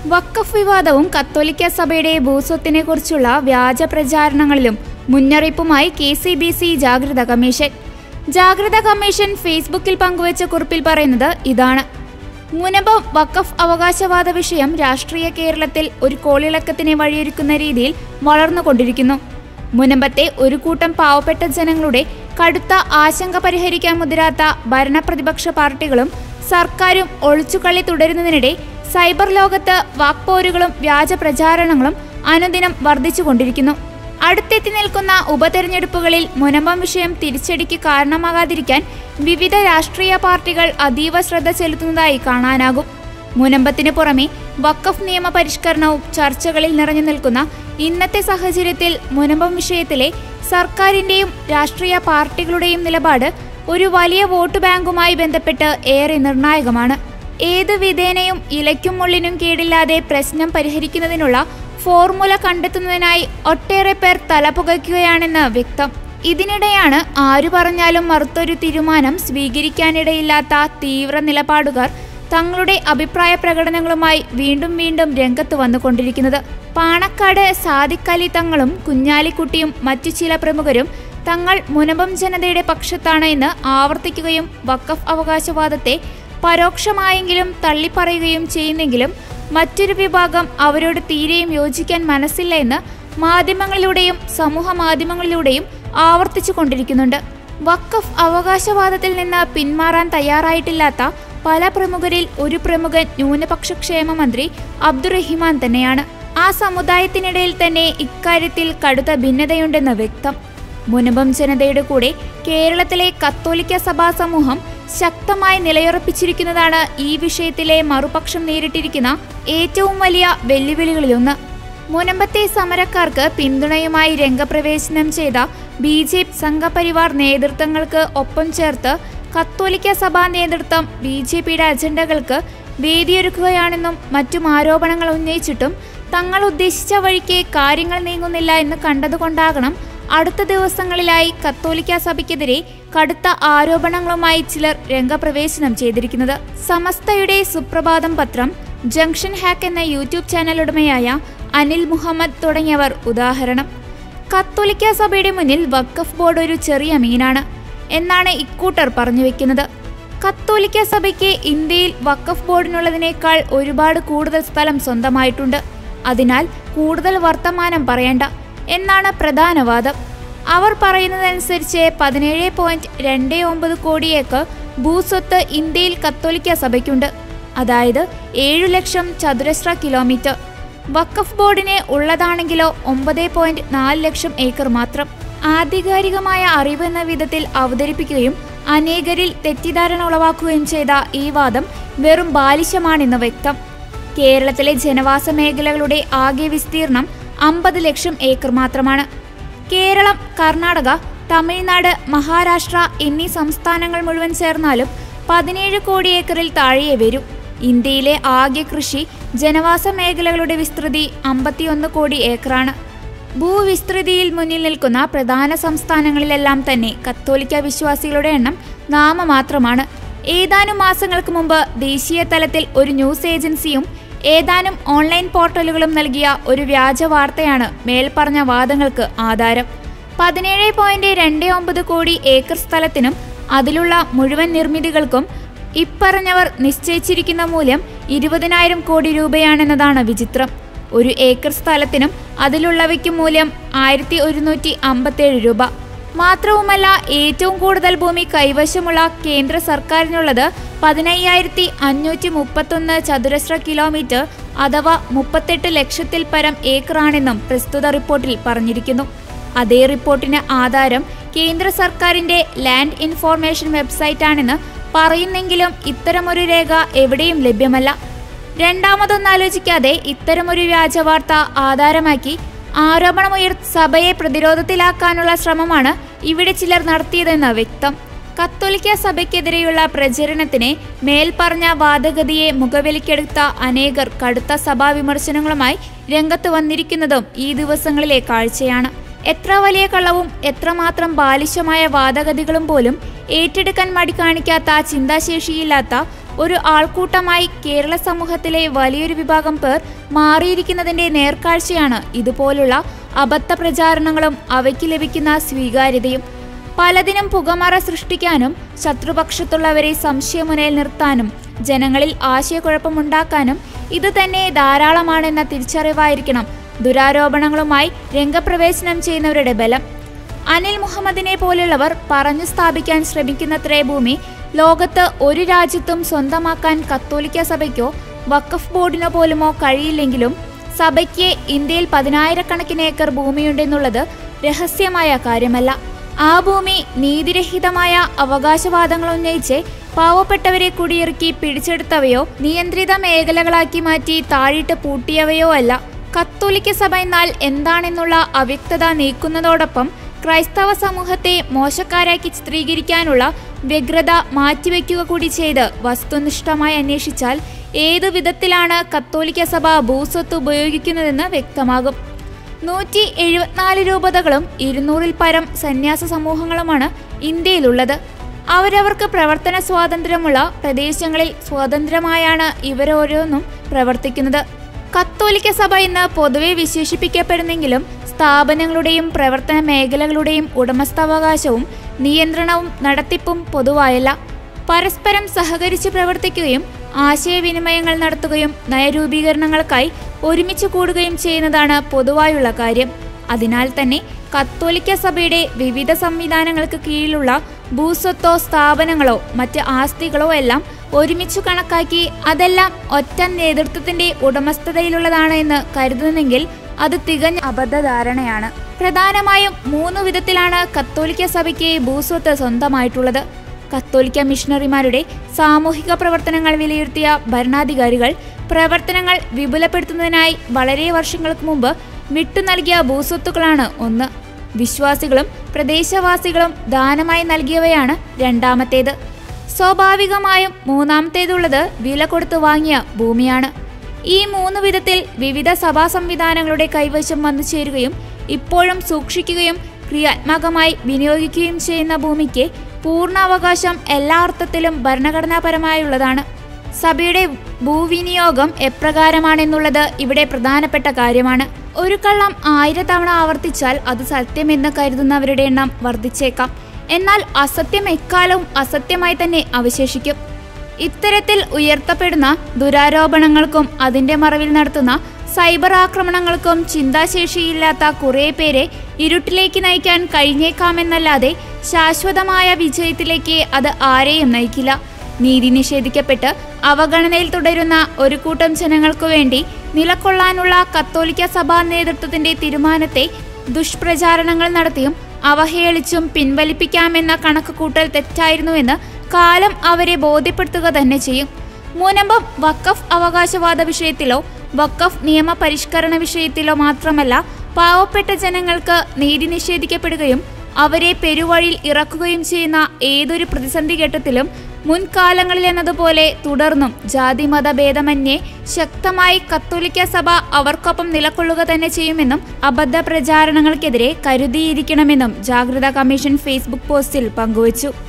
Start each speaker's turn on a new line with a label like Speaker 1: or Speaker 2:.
Speaker 1: വക്കഫ് വിവാദവും കത്തോലിക്ക സഭയുടെ ഭൂസ്വത്തിനെ കുറിച്ചുള്ള വ്യാജ പ്രചാരണങ്ങളിലും മുന്നറിയിപ്പുമായി കെ സി ബി സി ജാഗ്രത കമ്മീഷൻ ജാഗ്രത കമ്മീഷൻ ഫേസ്ബുക്കിൽ പങ്കുവച്ച കുറിപ്പിൽ പറയുന്നത് ഇതാണ് മുനമ്പം വക്കഫ് അവകാശവാദ വിഷയം രാഷ്ട്രീയ കേരളത്തിൽ ഒരു കോളിളക്കത്തിന് വഴിയൊരുക്കുന്ന രീതിയിൽ വളർന്നുകൊണ്ടിരിക്കുന്നു മുനമ്പത്തെ ഒരു കൂട്ടം പാവപ്പെട്ട ജനങ്ങളുടെ കടുത്ത ആശങ്ക പരിഹരിക്കാൻ മുതിരാത്ത ഭരണപ്രതിപക്ഷ പാർട്ടികളും സർക്കാരും ഒളിച്ചുകളി തുടരുന്നതിനിടെ സൈബർ ലോകത്ത് വാക്പോരുകളും വ്യാജ പ്രചാരണങ്ങളും അനുദിനം വർദ്ധിച്ചുകൊണ്ടിരിക്കുന്നു അടുത്തെത്തി നിൽക്കുന്ന ഉപതെരഞ്ഞെടുപ്പുകളിൽ മുനമ്പം വിഷയം തിരിച്ചടിക്ക് കാരണമാകാതിരിക്കാൻ വിവിധ രാഷ്ട്രീയ പാർട്ടികൾ അതീവ ശ്രദ്ധ ചെലുത്തുന്നതായി കാണാനാകും മുനമ്പത്തിന് പുറമെ വക്കഫ് നിയമ പരിഷ്കരണവും ചർച്ചകളിൽ നിറഞ്ഞു നിൽക്കുന്ന ഇന്നത്തെ സാഹചര്യത്തിൽ മുനമ്പം വിഷയത്തിലെ സർക്കാരിന്റെയും രാഷ്ട്രീയ പാർട്ടികളുടെയും നിലപാട് ഒരു വലിയ വോട്ട് ബാങ്കുമായി ബന്ധപ്പെട്ട് ഏറെ നിർണായകമാണ് ഏത് വിധേനയും ഇലയ്ക്കും മുള്ളിനും കീഴില്ലാതെ പ്രശ്നം പരിഹരിക്കുന്നതിനുള്ള ഫോർമുല കണ്ടെത്തുന്നതിനായി ഒട്ടേറെ പേർ തലപുകയ്ക്കുകയാണെന്ന് വ്യക്തം ഇതിനിടെയാണ് ആരു പറഞ്ഞാലും മറുത്തൊരു തീരുമാനം സ്വീകരിക്കാനിടയില്ലാത്ത തീവ്ര നിലപാടുകാർ തങ്ങളുടെ അഭിപ്രായ പ്രകടനങ്ങളുമായി വീണ്ടും വീണ്ടും രംഗത്ത് വന്നുകൊണ്ടിരിക്കുന്നത് പാണക്കാട് സാദിഖ് അലി തങ്ങളും കുഞ്ഞാലിക്കുട്ടിയും മറ്റു ചില പ്രമുഖരും തങ്ങൾ മുനമ്പം ജനതയുടെ പക്ഷത്താണ് എന്ന് ആവർത്തിക്കുകയും വക്കഫ് അവകാശവാദത്തെ പരോക്ഷമായെങ്കിലും തള്ളിപ്പറയുകയും ചെയ്യുന്നെങ്കിലും മറ്റൊരു വിഭാഗം അവരോട് തീരെയും യോജിക്കാൻ മനസ്സില്ല എന്ന് മാധ്യമങ്ങളിലൂടെയും സമൂഹ മാധ്യമങ്ങളിലൂടെയും ആവർത്തിച്ചു കൊണ്ടിരിക്കുന്നുണ്ട് വക്കഫ് അവകാശവാദത്തിൽ നിന്ന് പിന്മാറാൻ തയ്യാറായിട്ടില്ലാത്ത പല പ്രമുഖരിൽ ഒരു പ്രമുഖൻ ന്യൂനപക്ഷ ക്ഷേമ മന്ത്രി അബ്ദുറഹിമാൻ തന്നെയാണ് ആ സമുദായത്തിനിടയിൽ തന്നെ ഇക്കാര്യത്തിൽ കടുത്ത ഭിന്നതയുണ്ടെന്ന് വ്യക്തം മുനമ്പം ജനതയുടെ കൂടെ കേരളത്തിലെ കത്തോലിക്ക സഭാ സമൂഹം ശക്തമായി നിലയുറപ്പിച്ചിരിക്കുന്നതാണ് ഈ വിഷയത്തിലെ മറുപക്ഷം നേരിട്ടിരിക്കുന്ന ഏറ്റവും വലിയ വെല്ലുവിളികളിലൊന്ന് മുനമ്പത്തെ സമരക്കാർക്ക് പിന്തുണയുമായി രംഗപ്രവേശനം ചെയ്ത ബി ജെ പി സംഘപരിവാർ നേതൃത്വങ്ങൾക്ക് ഒപ്പം ചേർത്ത് കത്തോലിക്ക സഭാ നേതൃത്വം ബി ജെ പിയുടെ അജണ്ടകൾക്ക് വേദിയൊരുക്കുകയാണെന്നും മറ്റും ആരോപണങ്ങൾ ഉന്നയിച്ചിട്ടും തങ്ങൾ ഉദ്ദേശിച്ച വഴിക്ക് കാര്യങ്ങൾ നീങ്ങുന്നില്ല എന്ന് കണ്ടതുകൊണ്ടാകണം അടുത്ത ദിവസങ്ങളിലായി കത്തോലിക്ക സഭയ്ക്കെതിരെ കടുത്ത ആരോപണങ്ങളുമായി ചിലർ രംഗപ്രവേശനം ചെയ്തിരിക്കുന്നത് സമസ്തയുടെ സുപ്രഭാതം പത്രം ജംഗ്ഷൻ ഹാക്ക് എന്ന യൂട്യൂബ് ചാനൽ ഉടമയായ അനിൽ മുഹമ്മദ് തുടങ്ങിയവർ ഉദാഹരണം കത്തോലിക്ക സഭയുടെ മുന്നിൽ വഖഫ് ബോർഡ് ഒരു ചെറിയ മീനാണ് എന്നാണ് ഇക്കൂട്ടർ പറഞ്ഞു വെക്കുന്നത് കത്തോലിക്ക സഭയ്ക്ക് ഇന്ത്യയിൽ വഖഫ് ബോർഡിനുള്ളതിനേക്കാൾ ഒരുപാട് കൂടുതൽ സ്ഥലം സ്വന്തമായിട്ടുണ്ട് അതിനാൽ കൂടുതൽ വർത്തമാനം പറയണ്ട എന്നാണ് പ്രധാന വാദം അവർ പറയുന്നതനുസരിച്ച് പതിനേഴ് പോയിന്റ് രണ്ട് ഒമ്പത് കോടി ഏക്കർ ഭൂസ്വത്ത് ഇന്ത്യയിൽ കത്തോലിക്ക സഭയ്ക്കുണ്ട് അതായത് ഏഴു ലക്ഷം ചതുരശ്ര കിലോമീറ്റർ വഖഫ് ബോർഡിന് ഉള്ളതാണെങ്കിലോ ഒമ്പത് പോയിന്റ് നാല് ലക്ഷം ഏക്കർ മാത്രം ആധികാരികമായ അറിവ് എന്ന വിധത്തിൽ അവതരിപ്പിക്കുകയും അനേകരിൽ തെറ്റിദ്ധാരണ ഉളവാക്കുകയും ചെയ്ത ഈ വാദം വെറും ബാലിശമാണെന്ന് വ്യക്തം കേരളത്തിലെ ജനവാസ മേഖലകളുടെ ആകെ വിസ്തീർണം അമ്പത് ലക്ഷം ഏക്കർ മാത്രമാണ് കേരളം കർണാടക തമിഴ്നാട് മഹാരാഷ്ട്ര എന്നീ സംസ്ഥാനങ്ങൾ മുഴുവൻ ചേർന്നാലും പതിനേഴ് കോടി ഏക്കറിൽ താഴെയേ വരൂ ഇന്ത്യയിലെ ആകെ കൃഷി ജനവാസ മേഖലകളുടെ വിസ്തൃതി അമ്പത്തിയൊന്ന് കോടി ഏക്കറാണ് ഭൂവിസ്തൃതിയിൽ മുന്നിൽ നിൽക്കുന്ന പ്രധാന സംസ്ഥാനങ്ങളിലെല്ലാം തന്നെ കത്തോലിക്ക വിശ്വാസികളുടെ എണ്ണം നാമമാത്രമാണ് ഏതാനും മാസങ്ങൾക്ക് മുമ്പ് ദേശീയ തലത്തിൽ ഒരു ന്യൂസ് ഏജൻസിയും ഏതാനും ഓൺലൈൻ പോർട്ടലുകളും നൽകിയ ഒരു വ്യാജ വാർത്തയാണ് മേൽപ്പറഞ്ഞ വാദങ്ങൾക്ക് ആധാരം പതിനേഴ് പോയിന്റ് രണ്ട് ഒമ്പത് കോടി ഏക്കർ സ്ഥലത്തിനും അതിലുള്ള മുഴുവൻ നിർമ്മിതികൾക്കും ഇപ്പറഞ്ഞവർ നിശ്ചയിച്ചിരിക്കുന്ന മൂല്യം ഇരുപതിനായിരം കോടി രൂപയാണെന്നതാണ് വിചിത്രം ഒരു ഏക്കർ സ്ഥലത്തിനും അതിലുള്ളവയ്ക്കും മൂല്യം ആയിരത്തി ഒരുന്നൂറ്റി അമ്പത്തേഴ് രൂപ മാത്രവുമല്ല ഏറ്റവും കൂടുതൽ ഭൂമി കൈവശമുള്ള കേന്ദ്ര സർക്കാരിനുള്ളത് പതിനയ്യായിരത്തി അഞ്ഞൂറ്റി മുപ്പത്തൊന്ന് ചതുരശ്ര കിലോമീറ്റർ അഥവാ മുപ്പത്തെട്ട് ലക്ഷത്തിൽ പരം ഏക്കറാണെന്നും പ്രസ്തുത റിപ്പോർട്ടിൽ പറഞ്ഞിരിക്കുന്നു അതേ റിപ്പോർട്ടിന് ആധാരം കേന്ദ്ര സർക്കാരിന്റെ ലാൻഡ് ഇൻഫോർമേഷൻ വെബ്സൈറ്റാണെന്ന് പറയുന്നെങ്കിലും ഇത്തരമൊരു രേഖ എവിടെയും ലഭ്യമല്ല രണ്ടാമതൊന്നാലോചിക്കാതെ ഇത്തരമൊരു വ്യാജവാർത്ത ആധാരമാക്കി ആരോപണമുയർ സഭയെ പ്രതിരോധത്തിലാക്കാനുള്ള ശ്രമമാണ് ഇവിടെ ചിലർ നടത്തിയതെന്ന് വ്യക്തം കത്തോലിക്ക സഭയ്ക്കെതിരെയുള്ള പ്രചരണത്തിന് മേൽപ്പറഞ്ഞ വാദഗതിയെ മുഖവിലിക്കെടുത്ത അനേകർ കടുത്ത സഭാ വിമർശനങ്ങളുമായി രംഗത്ത് വന്നിരിക്കുന്നതും ഈ ദിവസങ്ങളിലെ കാഴ്ചയാണ് എത്ര വലിയ കള്ളവും എത്രമാത്രം ബാലിശമായ വാദഗതികളും പോലും ഏറ്റെടുക്കാൻ മടി കാണിക്കാത്ത ചിന്താശേഷിയില്ലാത്ത ഒരു ആൾക്കൂട്ടമായി കേരള സമൂഹത്തിലെ വലിയൊരു വിഭാഗം പേർ മാറിയിരിക്കുന്നതിന്റെ നേർക്കാഴ്ചയാണ് ഇതുപോലുള്ള അബദ്ധ പ്രചാരണങ്ങളും അവയ്ക്ക് ലഭിക്കുന്ന സ്വീകാര്യതയും പലതിനും പുകമറ സൃഷ്ടിക്കാനും ശത്രുപക്ഷത്തുള്ളവരെ സംശയമുനയിൽ നിർത്താനും ജനങ്ങളിൽ ആശയക്കുഴപ്പമുണ്ടാക്കാനും ഇത് തന്നെ ധാരാളമാണെന്ന തിരിച്ചറിവായിരിക്കണം ദുരാരോപണങ്ങളുമായി രംഗപ്രവേശനം ചെയ്യുന്നവരുടെ ബലം അനിൽ മുഹമ്മദിനെ പോലുള്ളവർ പറഞ്ഞു സ്ഥാപിക്കാൻ ശ്രമിക്കുന്നത്രേ ഭൂമി ലോകത്ത് ഒരു രാജ്യത്തും സ്വന്തമാക്കാൻ കത്തോലിക്ക സഭയ്ക്കോ വഖഫ് ബോർഡിനോ പോലുമോ കഴിയില്ലെങ്കിലും സഭയ്ക്ക് ഇന്ത്യയിൽ പതിനായിരക്കണക്കിന് ഏക്കർ ഭൂമിയുണ്ടെന്നുള്ളത് രഹസ്യമായ കാര്യമല്ല ആ ഭൂമി നീതിരഹിതമായ അവകാശവാദങ്ങൾ ഉന്നയിച്ച് പാവപ്പെട്ടവരെ കുടിയിറക്കി പിടിച്ചെടുത്തവയോ നിയന്ത്രിത മേഖലകളാക്കി മാറ്റി താഴിട്ട് പൂട്ടിയവയോ അല്ല കത്തോലിക്ക സഭ എന്നാൽ എന്താണെന്നുള്ള അവ്യക്തത നീക്കുന്നതോടൊപ്പം ക്രൈസ്തവ സമൂഹത്തെ മോശക്കാരാക്കി ചിത്രീകരിക്കാനുള്ള വ്യഗ്രത മാറ്റിവെക്കുക കൂടി ചെയ്ത് വസ്തുനിഷ്ഠമായി അന്വേഷിച്ചാൽ ഏതു വിധത്തിലാണ് കത്തോലിക്ക സഭ ഭൂസ്വത്ത് ഉപയോഗിക്കുന്നതെന്ന് വ്യക്തമാകും നൂറ്റി എഴുപത്തിനാല് രൂപതകളും ഇരുന്നൂറിൽ പരം സന്യാസ സമൂഹങ്ങളുമാണ് ഇന്ത്യയിലുള്ളത് അവരവർക്ക് പ്രവർത്തന സ്വാതന്ത്ര്യമുള്ള പ്രദേശങ്ങളിൽ സ്വതന്ത്രമായാണ് ഇവരോരോന്നും പ്രവർത്തിക്കുന്നത് കത്തോലിക്ക സഭ ഇന്ന് പൊതുവെ വിശേഷിപ്പിക്കപ്പെടുന്നെങ്കിലും സ്ഥാപനങ്ങളുടെയും പ്രവർത്തന മേഖലകളുടെയും ഉടമസ്ഥാവകാശവും നിയന്ത്രണവും നടത്തിപ്പും പൊതുവായല്ല പരസ്പരം സഹകരിച്ച് പ്രവർത്തിക്കുകയും ആശയവിനിമയങ്ങൾ നടത്തുകയും നയരൂപീകരണങ്ങൾക്കായി ഒരുമിച്ച് കൂടുകയും ചെയ്യുന്നതാണ് പൊതുവായുള്ള കാര്യം അതിനാൽ തന്നെ കത്തോലിക്ക സഭയുടെ വിവിധ സംവിധാനങ്ങൾക്ക് കീഴിലുള്ള ഭൂസ്വത്തോ സ്ഥാപനങ്ങളോ മറ്റ് ആസ്തികളോ എല്ലാം ഒരുമിച്ചു കണക്കാക്കി അതെല്ലാം ഒറ്റ നേതൃത്വത്തിന്റെ ഉടമസ്ഥതയിലുള്ളതാണ് എന്ന് കരുതുന്നെങ്കിൽ അത് തികഞ്ഞ അബദ്ധധാരണയാണ് പ്രധാനമായും മൂന്ന് വിധത്തിലാണ് കത്തോലിക്ക സഭയ്ക്ക് ഭൂസ്വത്ത് സ്വന്തമായിട്ടുള്ളത് കത്തോലിക്ക മിഷണറിമാരുടെ സാമൂഹിക പ്രവർത്തനങ്ങൾ വിലയിരുത്തിയ ഭരണാധികാരികൾ പ്രവർത്തനങ്ങൾ വിപുലപ്പെടുത്തുന്നതിനായി വളരെ വർഷങ്ങൾക്ക് മുമ്പ് വിട്ടു നൽകിയ ഭൂസ്വത്തുക്കളാണ് ഒന്ന് വിശ്വാസികളും പ്രദേശവാസികളും ദാനമായി നൽകിയവയാണ് രണ്ടാമത്തേത് സ്വാഭാവികമായും മൂന്നാമത്തേതുള്ളത് വില കൊടുത്തു വാങ്ങിയ ഭൂമിയാണ് ഈ മൂന്ന് വിധത്തിൽ വിവിധ സഭാ സംവിധാനങ്ങളുടെ കൈവശം വന്നു ചേരുകയും ഇപ്പോഴും സൂക്ഷിക്കുകയും ക്രിയാത്മകമായി വിനിയോഗിക്കുകയും ചെയ്യുന്ന ഭൂമിക്ക് പൂർണ്ണാവകാശം എല്ലാ അർത്ഥത്തിലും ഭരണഘടനാപരമായുള്ളതാണ് സഭയുടെ ഭൂവിനിയോഗം എപ്രകാരമാണെന്നുള്ളത് ഇവിടെ പ്രധാനപ്പെട്ട കാര്യമാണ് ഒരു കള്ളം ആയിരം തവണ ആവർത്തിച്ചാൽ അത് സത്യമെന്ന് കരുതുന്നവരുടെ എണ്ണം വർദ്ധിച്ചേക്കാം എന്നാൽ അസത്യം എക്കാലവും അസത്യമായി തന്നെ അവശേഷിക്കും ഇത്തരത്തിൽ ഉയർത്തപ്പെടുന്ന ദുരാരോപണങ്ങൾക്കും അതിന്റെ മറവിൽ നടത്തുന്ന സൈബർ ആക്രമണങ്ങൾക്കും ചിന്താശേഷിയില്ലാത്ത കുറേ പേരെ ഇരുട്ടിലേക്ക് നയിക്കാൻ കഴിഞ്ഞേക്കാമെന്നല്ലാതെ ശാശ്വതമായ വിജയത്തിലേക്ക് അത് ആരെയും നയിക്കില്ല നീതി നിഷേധിക്കപ്പെട്ട് അവഗണനയിൽ തുടരുന്ന ഒരു കൂട്ടം ജനങ്ങൾക്കു വേണ്ടി നിലകൊള്ളാനുള്ള കത്തോലിക്ക സഭാ നേതൃത്വത്തിന്റെ തീരുമാനത്തെ ദുഷ്പ്രചാരണങ്ങൾ നടത്തിയും അവഹേളിച്ചും പിൻവലിപ്പിക്കാമെന്ന കണക്കുകൂട്ടൽ തെറ്റായിരുന്നുവെന്ന് കാലം അവരെ ബോധ്യപ്പെടുത്തുക തന്നെ ചെയ്യും മുനമ്പം വക്കഫ് അവകാശവാദ വിഷയത്തിലോ വക്കഫ് നിയമ പരിഷ്കരണ വിഷയത്തിലോ മാത്രമല്ല പാവപ്പെട്ട ജനങ്ങൾക്ക് നീതി നിഷേധിക്കപ്പെടുകയും അവരെ പെരുവഴിയിൽ ഇറക്കുകയും ചെയ്യുന്ന ഏതൊരു പ്രതിസന്ധി ഘട്ടത്തിലും മുൻകാലങ്ങളിലെന്നതുപോലെ തുടർന്നും ജാതിമത ഭേദമന്യേ ശക്തമായി കത്തോലിക്ക സഭ അവർക്കൊപ്പം നിലകൊള്ളുക തന്നെ ചെയ്യുമെന്നും അബദ്ധ പ്രചാരണങ്ങൾക്കെതിരെ കരുതിയിരിക്കണമെന്നും ജാഗ്രതാ കമ്മീഷൻ ഫേസ്ബുക്ക് പോസ്റ്റിൽ പങ്കുവച്ചു